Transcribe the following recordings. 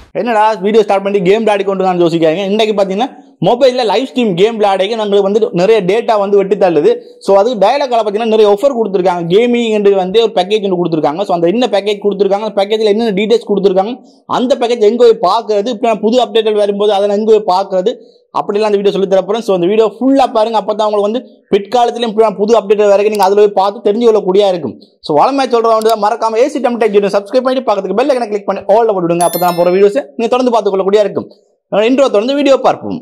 என்னடா video start பண்ணி game விளையாடி கொண்டு தான் யோசிக்காங்க இன்னைக்கு பார்த்தீங்கன்னா மொபைலில் லைவ் ஸ்ட்ரீம் கேம் விளையாடிக்க நம்மளுக்கு வந்து நிறைய டேட்டா வந்து வெட்டி தள்ளுது ஸோ அதுக்கு டயலாக்கால பார்த்தீங்கன்னா நிறைய ஆஃபர் கொடுத்துருக்காங்க கேமிங் என்று வந்து ஒரு பேக்கேஜ் ஒன்று கொடுத்துருக்காங்க ஸோ அந்த என்ன பேக்கேஜ் கொடுத்துருக்காங்க அந்த பேக்கேஜில் என்னென்ன டீடைல்ஸ் கொடுத்துருக்காங்க அந்த பேக்கேஜ் எங்கே போய் பார்க்கறது இப்போ புது அப்டேட் வரும்போது அதை எங்கே போய் பார்க்கறது அப்படிலாம் அந்த வீடியோ சொல்லி தரப்போறேன் ஸோ அந்த வீடியோ ஃபுல்லாக பாருங்க அப்போ தான் உங்களுக்கு வந்து பிற்காலத்திலும் இப்படி புது அப்டேட் வரைக்கும் நீங்கள் அதில் போய் பார்த்து தெரிஞ்சு கொள்ளக்கூடியா இருக்கும் ஸோ வளமே சொல்கிறவங்க மறக்காம ஏசி டம் டெக் சப்ஸ்கிரைப் பண்ணி பக்கத்துக்கு பெல் ஐக்கனை கிளிக் பண்ணி ஆல் போட்டுவிடுங்க அப்போ தான் போகிற வீடியோஸ் நீங்கள் தொடர்ந்து பார்த்து கொள்ளக்கூடியா இருக்கும் இன்ட்ரோ தொடர்ந்து வீடியோ பார்ப்போம்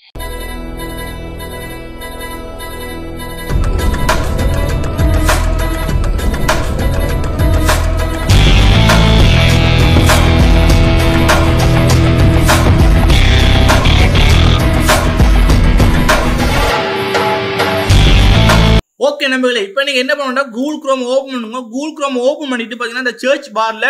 ஓகே நம்பர்களே இப்போ நீங்க என்ன பண்ணணும்னா கூகுள் குரோம் ஓப்பன் பண்ணுங்க கூகுள் குரோம் ஓப்பன் பண்ணிட்டு பார்த்தீங்கன்னா இந்த சர்ச் பார்ல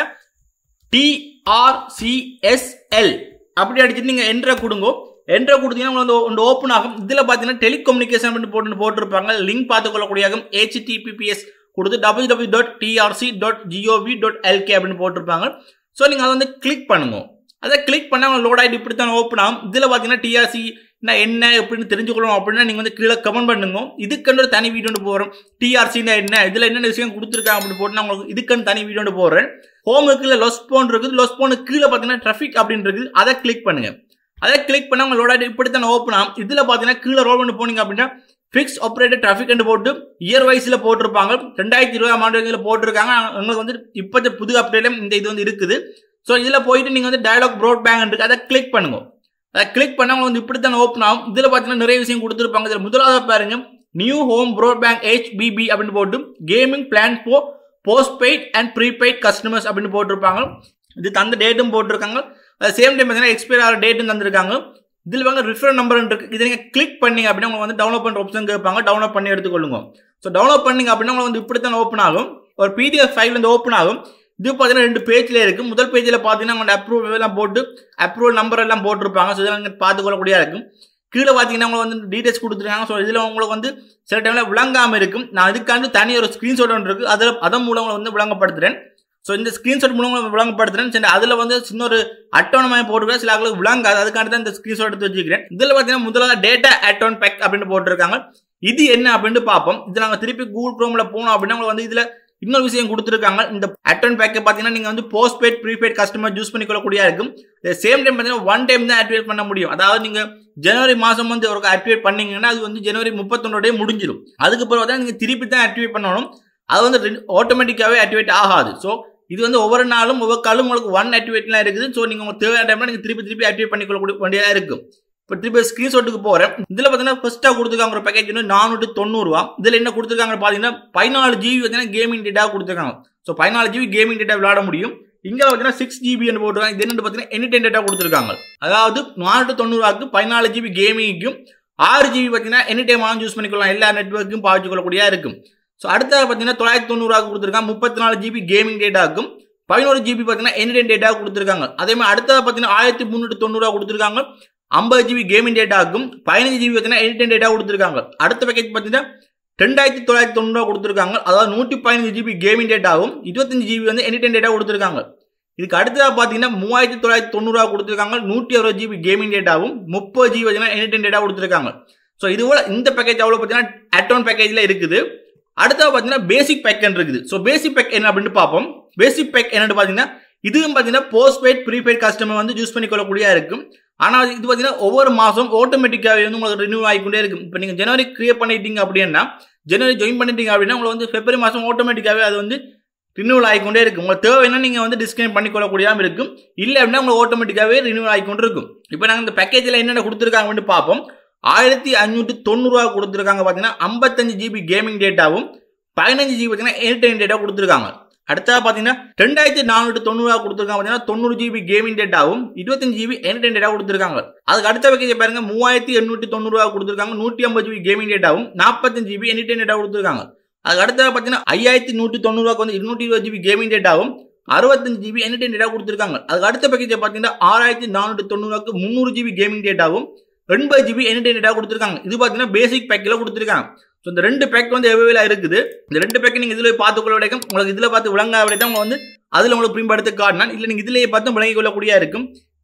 டிஆர்சிஎஸ்எல் அப்படி அடிச்சுட்டு நீங்க என்ட்ரை கொடுங்க என்ட்ரை கொடுத்தீங்கன்னா உங்களுக்கு வந்து ஓப்பன் ஆகும் இதில் பார்த்தீங்கன்னா டெலிகம்யூனிகேஷன் பண்ணி போட்டு போட்டிருப்பாங்க லிங்க் பார்த்து கொள்ளக்கூடிய ஹெச்டிபிபிஎஸ் கொடுத்து W W dot TRC dot GOV dot LK அப்படின்னு போட்டிருப்பாங்க ஸோ நீங்கள் அதை வந்து கிளிக் பண்ணுங்க அதை கிளிக் பண்ணால் உங்களுக்கு லோட் ஆகிட்டு இப்படி தான் ஓப்பன் ஆகும் இதில் பார்த்தீங்கன்னா டிஆர்சி நான் என்ன எப்படின்னு தெரிஞ்சுக்கணும் அப்படின்னா நீங்கள் வந்து கீழே கமெண்ட் பண்ணுங்க இதுக்குன்னு ஒரு தனி வீடியோ போகிறோம் டிஆர்சினா என்ன இதில் என்னென்ன விஷயம் கொடுத்துருக்காங்க அப்படின்னு போட்டு நான் உங்களுக்கு இதுக்குன்னு தனி வீடியோ போடுறேன் ஹோமுக்கு லொஸ் போன் இருக்குது லொஸ் போனுக்கு கீழே பார்த்தீங்கன்னா ட்ராஃபிக் அப்படின்னு இருக்குது அதை கிளிக் பண்ணுங்க அதை கிளிக் பண்ணால் உங்களோட இப்படி தான் ஓப்பன் ஆகும் இதில் பார்த்தீங்கன்னா கீழே ரோல் பண்ணி போனீங்க அப்படின்னா ஃபிக்ஸ் ஆப்ரேட்டர் டிராஃபிக் என்று போட்டு இயர் வைஸில் போட்டிருப்பாங்க ரெண்டாயிரத்தி இருபதாம் ஆண்டு இதில் போட்டிருக்காங்க உங்களுக்கு வந்து இப்போத்த புது அப்டேட்லையும் இந்த இது வந்து இருக்குது ஸோ இதில் போயிட்டு நீங்கள் வந்து டயலாக் ப்ரோட் பேங்க் இருக்கு அதை கிளிக் பண்ணுங்க அதை கிளிக் பண்ணால் வந்து இப்படி தான் ஓப்பன் ஆகும் இதில் பார்த்தீங்கன்னா நிறைய விஷயம் கொடுத்துருப்பாங்க இதில் முதலாவது பாருங்க new home broadband HBB அப்படின்னு போட்டு gaming plan for postpaid and prepaid customers அப்படின்னு போட்டிருப்பாங்க இது தந்த டேட்டும் போட்டிருக்காங்க அது சேம் டைம் பார்த்தீங்கன்னா எக்ஸ்பயர் ஆகிற டேட்டும் தந்திருக்காங்க இதில் வாங்க ரிஃபர் நம்பர் இருக்கு இதை நீங்கள் கிளிக் பண்ணீங்க அப்படின்னா உங்களுக்கு வந்து டவுன்லோட் பண்ணுற ஆப்ஷன் கேட்பாங்க டவுன்லோட் பண்ணி எடுத்துக்கொள்ளுங்க ஸோ டவுன்லோட் பண்ணீங்க அப்படின்னா உங்களுக்கு வந்து இப்படி தான் ஓப்பன் ஆகும் ஒரு பிடிஎஃப் ஃபைல் வந்து ஓப்பன் ஆகும் இது பார்த்தீங்கன்னா ரெண்டு பேஜில் இருக்குது முதல் பேஜில் பார்த்தீங்கன்னா உங்களோட அப்ரூவல் எல்லாம் போட்டு அப்ரூவல் நம்பர் எல்லாம் போட்டிருப்பாங்க ஸோ இதெல்லாம் பார்த்துக்கொள்ளக்கூடியா இருக்கும் கீழே பார்த்தீங்கன்னா உங்களுக்கு வந்து டீடைல்ஸ் கொடுத்துருக்காங்க ஸோ இதில் உங்களுக்கு வந்து சில டைமில் விளங்காமல் இருக்கும் நான் இதுக்காண்டு தனி ஒரு ஸ்க்ரீன்ஷாட் ஒன்று இருக்குது அதில் அதன் மூலம் உங்களை வந்து விளங்கப்படுத்துகிறேன் ஸோ இந்த ஸ்க்ரீன்ஷாட் மூலம் விளங்கப்படுத்துறேன் சரி அதில் வந்து சின்ன ஒரு அட்டோனமாக போட்டுருக்கேன் சில ஆளுக்கு விளங்காது அதுக்காண்டி தான் இந்த ஸ்க்ரீன்ஷாட் எடுத்து வச்சுக்கிறேன் இதில் பார்த்தீங்கன்னா முதலாவது டேட்டா அட்டோன் பேக் அப்படின்னு போட்டிருக்காங்க இது என்ன அப்படின்னு பார்ப்போம் இது நாங்கள் திருப்பி கூகுள் க்ரோமில் போனோம் அப்படின்னா உங்களுக்கு வந்து இதில் இன்னொரு விஷயம் கொடுத்துருக்காங்க இந்த அட்டோன் பேக்கை பார்த்தீங்கன்னா நீங்கள் வந்து postpaid prepaid customer use பண்ணிக்கொள்ளக்கூடியா இருக்கும் சேம் டைம் பார்த்தீங்கன்னா ஒன் டைம் தான் ஆக்டிவேட் பண்ண முடியும் அதாவது நீங்கள் ஜனவரி மாதம் வந்து ஒரு ஆக்டிவேட் பண்ணீங்கன்னா அது வந்து ஜனவரி முப்பத்தொன்னோடய முடிஞ்சிடும் அதுக்கு பிறகு தான் நீங்கள் திருப்பி தான் ஆக்டிவேட் பண்ணணும் அது வந்து ஆட்டோமேட்டிக்காகவே ஆக்டிவேட் ஆகாது ஸோ இது வந்து ஒவ்வொரு நாளும் ஒவ்வொரு காலும் உங்களுக்கு ஒன் ஆக்டிவேட்லாம் இருக்குது ஸோ நீங்கள் உங்களுக்கு தேவையான டைம்ல நீங்கள் திருப்பி திருப்பி ஆக்டிவேட் பண்ணிக்கொள்ள வேண்டியதாக இருக்கும் இப்போ திருப்பி ஸ்க்ரீன்ஷாட்டுக்கு போகிறேன் இதில் பார்த்தீங்கன்னா ஃபர்ஸ்ட்டாக கொடுத்துருக்காங்க ஒரு பேக்கேஜ் வந்து நானூற்றி தொண்ணூறுவா இதில் என்ன கொடுத்துருக்காங்க பார்த்தீங்கன்னா பதினாலு ஜிபி பார்த்தீங்கன்னா கேமிங் டேட்டா கொடுத்துருக்காங்க ஸோ பதினாலு ஜிபி கேமிங் டேட்டா விளாட முடியும் இங்கே பார்த்தீங்கன்னா சிக்ஸ் ஜிபின்னு போட்டுருக்காங்க இது என்னன்னு பார்த்தீங்கன்னா எனி டைம் டேட்டா கொடுத்துருக்காங்க அதாவது நானூற்றி தொண்ணூறுவாக்கு பதினாலு ஜிபி கேமிங்க்கும் ஆறு ஜிபி பார்த்தீங்கன்னா எனி டைம் ஆன் யூஸ் பண்ணிக்கலாம் எல்லா நெட்ஒர்க்கும் பாவிச்சு கொள்ளக்கூடியா இருக்கும் ஸோ அடுத்தது பார்த்தீங்கன்னா தொள்ளாயிரத்தி தொண்ணூறுவாக்கு கொடுத்துருக்காங்க முப்பத்தி நாலு ஜிபி கேமிங் டேட்டாக்கும் பதினோரு ஜிபி பார்த்தீங்கன்னா எனி டைம் டேட்டா கொடுத்துருக்காங்க அதே மாதிரி அடுத்தது பார்த்தீங்கன்னா ஆயிரத்தி முந்நூற்றி தொண்ணூறுவா கொடுத்துருக்காங்க ஐம்பது ஜிபி கேமிங் டேட்டாக்கும் பதினஞ்சு ஜிபி பார்த்தீங்கன்னா எனி டைம் டேட்டா கொடுத்துருக்காங்க அடுத்த பேக்கேஜ் பார்த்தீங்கன்னா ரெண்டாயிரத்தி தொள்ளாயிரத்தி தொண்ணூறுவா கொடுத்துருக்காங்க அதாவது நூற்றி பதினஞ்சு ஜிபி கேமிங் டேட்டாவும் இருபத்தஞ்சு ஜிபி வந்து எனி டைம் டேட்டா கொடுத்துருக்காங்க இதுக்கு அடுத்ததாக பார்த்தீங்கன்னா மூவாயிரத்தி தொள்ளாயிரத்தி தொண்ணூறுவா கொடுத்துருக்காங்க நூற்றி அறுபது ஜிபி கேமிங் டேட்டாவும் முப்பது ஜிபி பார்த்தீங்கன்னா எனி டைம் டேட்டா கொடுத்துருக்காங்க ஸோ இது போல இந்த பேக்கேஜ் அவ்வளோ பார்த்தீங்கன்னா அட்டோன் பேக்கேஜில் இருக்குது அடுத்தது பார்த்தீங்கன்னா பேசிக் பேக் இருக்குது ஸோ பேசிக் பேக் என்ன அப்படின்னு பார்ப்போம் பேசிக் பேக் என்னன்னு பார்த்தீங்கன்னா இதுவும் பார்த்தீங்கன்னா போஸ்ட் பெய்ட் ப்ரீபெய்ட் கஸ்டமர் வந்து யூஸ் பண்ணிக்கொள்ளக்கூடியா இருக்கும் ஆனால் இது பார்த்தீங்கன்னா ஒவ்வொரு மாதம் ஆட்டோமேட்டிக்காகவே வந்து உங்களுக்கு ரினியூ ஆகிக்கொண்டே இருக்கும் இப்போ நீங்கள் ஜனவரி கிரியேட் பண்ணிட்டீங்க அப்படின்னா ஜனவரி ஜாயின் பண்ணிட்டீங்க அப்படின்னா உங்களுக்கு வந்து பிப்ரவரி மாதம் ஆட்டோமேட்டிக்காகவே அது வந்து ரினியூவல் ஆகிக்கொண்டே இருக்கும் உங்களுக்கு தேவைன்னா நீங்கள் வந்து டிஸ்கனெக்ட் பண்ணிக்கொள்ளக்கூடியாமல் இருக்கும் இல்லை அப்படின்னா உங்களுக்கு ஆட்டோமேட்டிக்காகவே ரினியூவல் ஆகிக்கொண்டு இருக்கும் இப்போ நாங்கள் இந்த பேக்கேஜில் என்னென்ன கொடுத்துருக்காங்க அப்படின்னு பார்ப்போம் ஆயிரத்தி அஞ்சூற்றி தொண்ணூறுரூவா கொடுத்துருக்காங்க பார்த்தீங்கன்னா ஐம்பத்தஞ்சு ஜிபி கேமிங் டேட்டாவும் பதினஞ்சு ஜிபி பார்த்தீங்கன்னா என்டர்டைன் டேட்டா கொடுத்துருக்காங்க அடுத்தா பார்த்தீங்கன்னா ரெண்டாயிரத்தி நானூற்றி தொண்ணூறுவா கொடுத்துருக்காங்க பார்த்தீங்கன்னா தொண்ணூறு ஜிபி கேமிங் டேட்டாவும் இருபத்தஞ்சு ஜிபி என்டர்டைன் டேட்டா கொடுத்துருக்காங்க அதுக்கு அடுத்த பேக்கேஜ் பாருங்க மூவாயிரத்தி எண்ணூற்றி தொண்ணூறுவா கொடுத்துருக்காங்க நூற்றி ஐம்பது ஜிபி கேமிங் டேட்டாவும் நாற்பத்தஞ்சு ஜிபி என்டர்டைன் டேட்டா கொடுத்துருக்காங்க அதுக்கு அடுத்த பார்த்தீங்கன்னா ஐயாயிரத்தி நூற்றி தொண்ணூறுவாக்கு வந்து இருநூற்றி இருபது ஜிபி கேமிங் டேட்டாவும் அறுபத்தஞ்சு ஜிபி என்டர்டைன் டேட்டா கொடுத்துருக்காங்க அதுக்கு அடுத்த பேக்கேஜ் பார்த்தீங்கன்னா ஆறாயிரத்தி நானூற்றி தொண்ணூறுவாக்கு முந்நூறு ஜிபி கேமிங் டேட்டாவும் எண்பது ஜிபி என்டர்டைன் டேட்டா கொடுத்துருக்காங்க இது பார்த்தீங்கன்னா பேசிக் பேக்கில் கொடுத்துருக்காங்க ஸோ இந்த ரெண்டு பேக் வந்து அவைலபிளாக இருக்குது இந்த ரெண்டு பேக் நீங்கள் இதில் பார்த்துக்கொள்ள வரைக்கும் உங்களுக்கு இதில் பார்த்து விளங்க வரை தான் உங்க வந்து அதில் உங்களுக்கு பிரிம்படுத்து காட்டினா இல்லை நீங்கள் இதிலேயே பார்த்து விளங்கிக் கொள்ளக்கூடியா இருக்கும்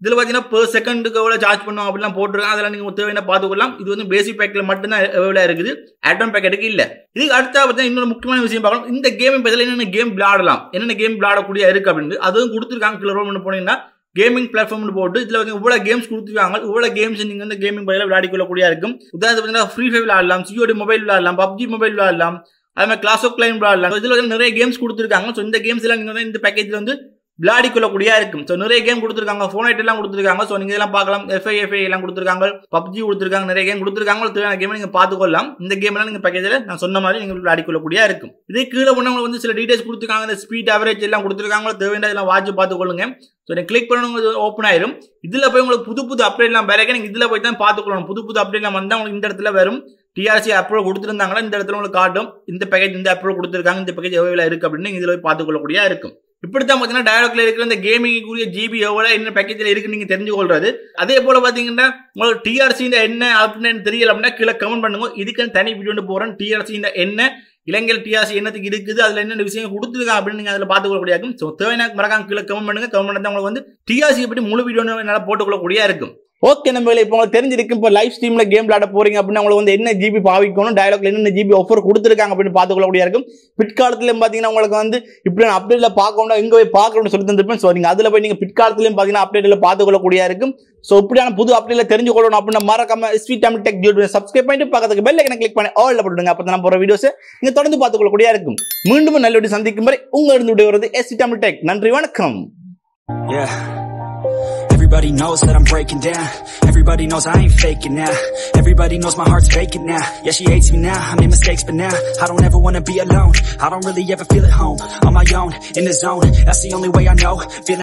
இதுல பாத்தீங்கன்னா per செகண்டுக்கு எவ்வளவு சார்ஜ் பண்ணுவோம் அப்படிலாம் போட்டிருக்காங்க அதெல்லாம் நீங்க தேவையான பார்த்துக்கொள்ளலாம் இது வந்து பேசிக் பேக்ல மட்டும்தான் எவ்வளவு இருக்குது ஆட்டம் பேக்கெட்டுக்கு இல்ல இதுக்கு அடுத்தா பார்த்தீங்கன்னா இன்னொரு முக்கியமான விஷயம் பார்க்கலாம் இந்த கேம் பதில் என்னென்ன கேம் விளையாடலாம் என்னென்ன கேம் விளையாடக்கூடிய இருக்கு அப்படின்னு அதுவும் கொடுத்துருக்காங்க கீழே ரோல் பண்ணி போனீங்கன்னா கேமிங் பிளாட்ஃபார்ம்னு போட்டு இதுல வந்து இவ்வளவு கேம்ஸ் கொடுத்துருக்காங்க இவ்வளவு கேம்ஸ் நீங்க வந்து கேமிங் பதிலாக விளையாடிக்கொள்ளக்கூடிய இருக்கும் உதாரணத்துக்கு பார்த்தீங்கன்னா ஃப்ரீ ஃபயர் விளையாடலாம் சிஓடி மொபைல் விளையாடலாம் பப்ஜி மொபைல் விளையாடலாம் அது மாதிரி கிளாஸ் ஆஃப் கிளைம் விளையாடலாம் இதுல வந்து நிறைய கேம்ஸ் கொடுத்துருக்காங்க ஸோ இந்த கேம்ஸ் எல்லாம் நீங்க வந்து இந்த பேக்கேஜ்ல வந்து விளையாடிக்கொள்ளக்கூடியா இருக்கும் ஸோ நிறைய கேம் கொடுத்துருக்காங்க ஃபோன் ஐட் எல்லாம் கொடுத்துருக்காங்க ஸோ நீங்க இதெல்லாம் பார்க்கலாம் எஃப்ஐ எஃப்ஐ எல்லாம் கொடுத்துருக்காங்க பப்ஜி கொடுத்துருக்காங்க நிறைய கேம் கொடுத்துருக்காங்க தேவையான கேம் நீங்க பார்த்துக்கொள்ளலாம் இந்த கேம் எல்லாம் நீங்க பேக்கேஜில் நான் சொன்ன மாதிரி நீங்க விளையாடிக்கொள்ளக்கூடியா இருக்கும் இதே கீழே பண்ணவங்க வந்து சில டீடைல்ஸ் கொடுத்துருக்காங்க இந்த ஸ்பீட் அவரேஜ் எல்லாம் கொடுத்துருக்காங்க தேவையான இதெல்லாம் வாட்ச் பார்த்துக்கொள்ளுங்க ஸோ நீங்கள் கிளிக் பண்ணணும் ஓப்பன் ஆயிரும் இதில் போய் உங்களுக்கு புது புது அப்டேட்லாம் வேற நீங்கள் இதில் போய் தான் பார்த்துக்கொள்ளணும் புது புது அப்டேட்லாம் வந்தால் உங்களுக்கு இந்த இடத்துல வரும் டிஆர்சி அப்ரூவல் கொடுத்துருந்தாங்கன்னா இந்த இடத்துல உங்களுக்கு காட்டும் இந்த பேக்கேஜ் இந்த அப்ரூவல் கொடுத்துருக்காங்க இந்த பேக்கேஜ் எவ்வளோ இருக்கு அப்படின்னு இதில் போய் பார்த்துக்கொள்ளக்கூடியா இருக்கும் இப்படி தான் பார்த்தீங்கன்னா டயலாக்ல இருக்கிற இந்த கேமிங்குரிய ஜிபி எவ்வளோ என்ன பேக்கேஜில் இருக்கு நீங்கள் தெரிஞ்சுக்கொள்றது அதே போல் பார்த்தீங்கன்னா உங்களுக்கு டிஆர்சி என்ன அப்படின்னு தெரியல அப்படின்னா கீழே கமெண்ட் பண்ணுங்க இதுக்குன்னு தனி வீடியோ போகிறேன் டிஆர்சி என்ன இலங்கையில் டிஆர்சி என்னத்துக்கு இருக்குது அதில் என்னென்ன விஷயம் கொடுத்துருக்காங்க அப்படின்னு நீங்கள் அதில் பார்த்துக்கொள்ளக்கூடிய இருக்கும் ஸோ தேவையான மறக்காம கீழே கமெண்ட் பண்ணுங்க கமெண்ட் பண்ணி உங்களுக்கு வந்து டிஆர்சி பற்றி முழு வீடியோ என்னால் போட்டுக்கொள்ளக்கூடிய இருக்கும் ஓகே நம்ம இப்போ உங்களுக்கு தெரிஞ்சிருக்கு இப்போ லைவ் ஸ்ட்ரீம்ல கேம் விளையாட போறீங்க அப்படின்னா உங்களுக்கு வந்து என்ன ஜிபி பாவிக்கணும் டயலாக்ல என்னென்ன ஜிபி ஆஃபர் கொடுத்துருக்காங்க அப்படின்னு பார்த்துக்கொள்ளக்கூடிய இருக்கும் பிற்காலத்துலயும் பார்த்தீங்கன்னா உங்களுக்கு வந்து இப்படி நான் அப்டேட்ல பார்க்கணும் எங்க போய் பார்க்கணும்னு சொல்லி தந்திருப்பேன் ஸோ நீங்க அதுல போய் நீங்க பிற்காலத்துலயும் பார்த்தீங்கன்னா அப்டேட்ல பார்த்துக்கொள்ளக்கூடிய இருக்கும் ஸோ இப்படியான புது அப்டேட்ல தெரிஞ்சுக்கொள்ளணும் அப்படின்னு மறக்காம Sweet Tamil Tech Jio subscribe பண்ணிட்டு பக்கத்துக்கு பெல் ஐக்கனை கிளிக் பண்ணி ஆல் போட்டுடுங்க அப்போ நான் போற வீடியோஸ் நீங்க தொடர்ந்து பார்த்துக்கொள்ளக்கூடிய இருக்கும் மீண்டும் நல்ல வீடியோ சந்திக்கும் வரை உங்க இருந்து விடுவது எஸ் தமிழ் டெக் நன்றி வணக்கம் Yeah. Everybody knows that I'm breaking down. Everybody knows I ain't faking now. Everybody knows my heart's faking now. Yeah, she hates me now. I made mistakes, but now I don't ever wanna be alone. I don't really ever feel at home. On my own, in the zone. That's the only way I know. Feeling